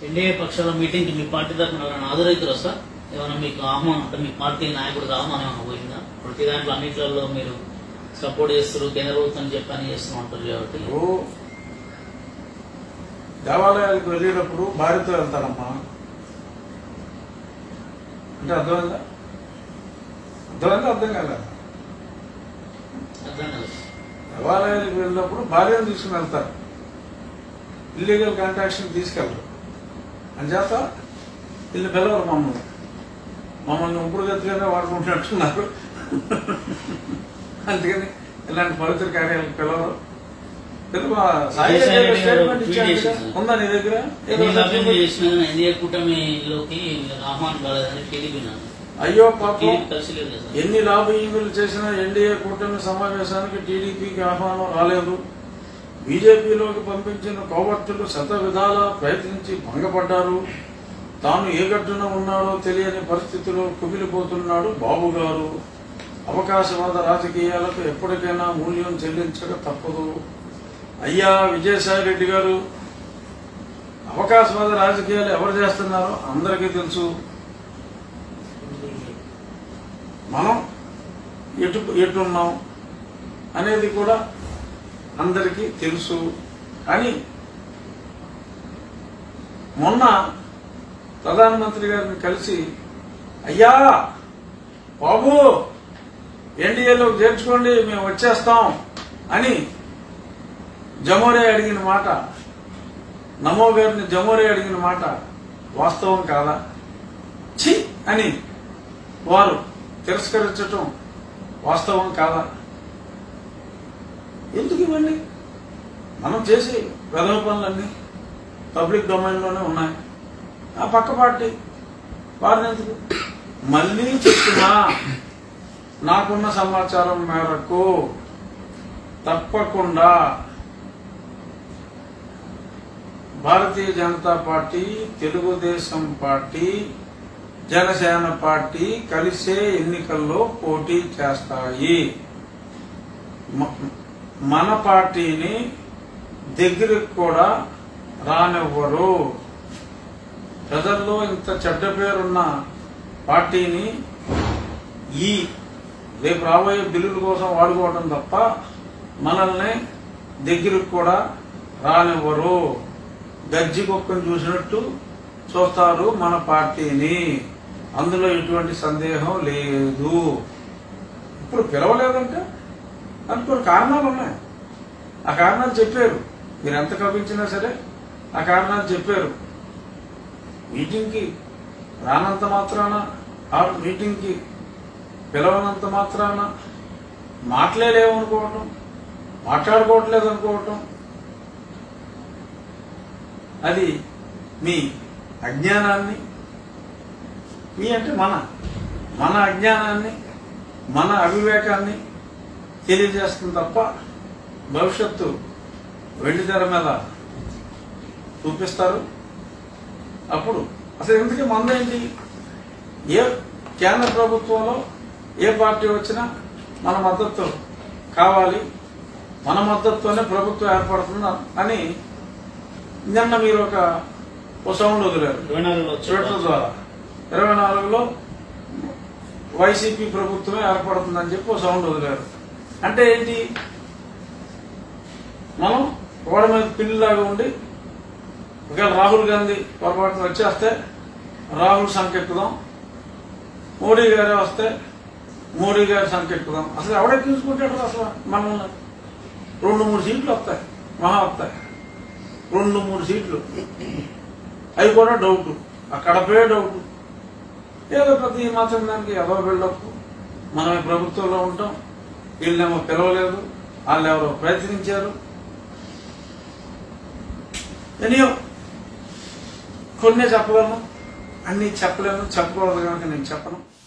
NDA పక్షాల meeting కి మీ party తరఫున ఎవరైనా హాజరవుతారా సార్ ఏమైనా మీకు ఆహ్వానం అంటే మీ పార్టీ నాయకుడికి ఆహ్వానం ఏమైనా పోయిందా ప్రతి దాంట్లో అన్నింటిలో మీరు సపోర్ట్ చేస్తారు కేంద్ర ప్రభుత్వం చెప్పని చేస్తున్నాం అంటారు కాబట్టి ఓ దేవాలయాలకు వెళ్ళేటప్పుడు భార్యతో వెళ్తారమ్మా అంటే అర్థమైందా అర్థమైందా అర్థం కాలేదా అర్థం కదా దేవాలయాలకు వెళ్ళినప్పుడు భార్యను తీసుకుని వెళ్తారు ఇల్లీగల్ కాంట్రాక్షన్ తీసుకెళ్ళరు అంచేత వీళ్ళు పిలవరు మమ్మల్ని మమ్మల్ని ఇప్పుడు గతిగానే వాడుకుంటున్నట్టున్నారు అందుకని ఇలాంటి పవిత్ర కార్యాలకు పిలవరు తెలుగు సాయి విజయసాయి రెడ్డి గారు స్టేట్మెంట్ ట్వీట్ ఇచ్చారు చేశారు. కదా? ఉందా నీ దగ్గర ఏదో ఎన్ని లాభం సర్టిఫికేట్? చేసినా కానీ ఎన్డీఏ కూటమిలోకి మీరు ఆహ్వానం కాలేదని టీడీపీ నాన్న అయ్యో పాపం టీడీపీ కలిసి లేదు కదా సార్ ఎన్ని లాబింగ్లు చేసినా ఎన్డీఏ కూటమి సమావేశానికి టీడీపీకి ఆహ్వానం రాలేదు బీజేపీలోకి పంపించిన కోవర్టులు శత విధాల ప్రయత్నించి భంగపడ్డారు తాను ఏ గట్టున ఉన్నాడో తెలియని పరిస్థితిలో కుమిలిపోతున్నాడు బాబు గారు అవకాశవాద రాజకీయాలకు ఎప్పటికైనా మూల్యం చెల్లించక తప్పదు అయ్యా విజయసాయి రెడ్డి గారు అవకాశవాద రాజకీయాలు ఎవరు చేస్తున్నారో అందరికీ తెలుసు మనం ఎటు ఎటున్నాం అనేది కూడా అందరికీ తెలుసు కానీ మొన్న ప్రధానమంత్రి గారిని కలిసి అయ్యా బాబు ఎన్డీఏలోకి చేర్చుకోండి మేము వచ్చేస్తాం అని జమోరే అడిగిన మాట నమో గారిని జమోరే అడిగిన మాట వాస్తవం కాదా ఛీ అని వారు తిరస్కరించటం వాస్తవం కాదా ఎందుకు ఇవన్నీ మనం చేసే వెధవ పనులన్నీ పబ్లిక్ డొమైన్లోనే ఉన్నాయి ఆ పక్క పార్టీ వారిని ఎందుకు మళ్ళీ చెప్తున్నా నాకున్న సమాచారం మేరకు తప్పకుండా Bharatiya Janata party Telugu Desam party Janasena party కలిసే ఎన్నికల్లో పోటీ చేస్తాయి మ- మన పార్టీని దగ్గరికి కూడా రానివ్వరు ప్రజల్లో ఇంత చెడ్డ పేరున్న పార్టీని ఈ రేపు రాబోయే బిల్లుల కోసం వాడుకోవడం తప్ప మనల్ని దగ్గరికి కూడా రానివ్వరు గజ్జి కుక్కను చూసినట్టు చూస్తారు మన పార్టీని అందులో ఎటువంటి సందేహం లేదు ఇప్పుడు పిలవలేదంటే దానికి కొన్ని కారణాలు ఉన్నాయి ఆ కారణాలు చెప్పారు మీరు ఎంత కవించినా సరే ఆ కారణాలు చెప్పారు మీటింగ్కి రానంత మాత్రాన ఆ మీటింగ్కి పిలవనంత మాత్రాన మాట్లాడలేమనుకోవటం మాట్లాడుకోవట్లేదు అనుకోవటం అది మీ అజ్ఞానాన్ని మీ అంటే మన మన అజ్ఞానాన్ని మన అవివేకాన్ని తెలియజేస్తుంది తప్ప భవిష్యత్తు వెండి తెర మీద చూపిస్తారు అప్పుడు అసలు ఎందుకు మందేంటి ఏ కేంద్ర ప్రభుత్వంలో ఏ పార్టీ వచ్చినా మన మద్దతు కావాలి మన మద్దతుతోనే ప్రభుత్వం ఏర్పడుతుంది అని నిన్న మీరు ఒక ఓ సౌండ్ వదిలారు ఇరవై నాలుగులో వచ్చే ట్విట్టర్ ద్వారా ఇరవై నాలుగులో వైసీపీ ప్రభుత్వమే ఏర్పడుతుందని చెప్పి ఓ సౌండ్ వదిలారు అంటే ఏంటి మనం గోడ మీద పిల్లిలాగా ఉండి ఒకవేళ రాహుల్ గాంధీ పొరపాటున వచ్చేస్తే రాహుల్ సంకెక్కుదాం మోడీ గారే వస్తే మోడీ గారి సంకెక్కుదాం అసలు ఎవడే తీసుకుంటాడు అసలు మనల్ని రెండు మూడు సీట్లు వస్తాయి మహా వస్తాయి రెండు మూడు సీట్లు అవి కూడా డౌట్ అక్కడపే డౌట్ ఏదో ప్రతి మాత్రం దానికి ఎవరో బిల్డప్ మనం ఈ ప్రభుత్వంలో ఉంటాం వీళ్ళేమో పిలవలేదు వాళ్ళు ఎవరో ప్రయత్నించారు ఎనియో కొన్నే చెప్పగలను అన్ని చెప్పలేను చెప్పకూడదు కనుక నేను చెప్పను